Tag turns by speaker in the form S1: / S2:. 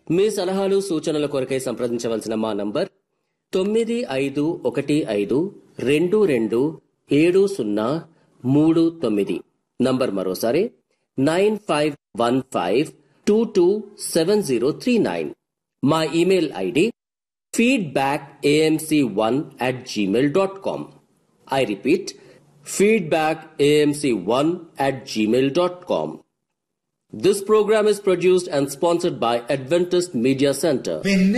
S1: మీ సలహాలు సూచనల కొరకై సంప్రదించవలసిన మా నంబర్ తొమ్మిది ఐదు ఒకటి ఐదు రెండు రెండు ఏడు సున్నా మూడు తొమ్మిది నంబర్ మరోసారి nine five one five two two seven zero three nine మా email ID feedback AMC one at Gmail dot com I repeat feedback AMC one at Gmail dot com This program is produced and sponsored by Adventist Media Center.
S2: వెన్నె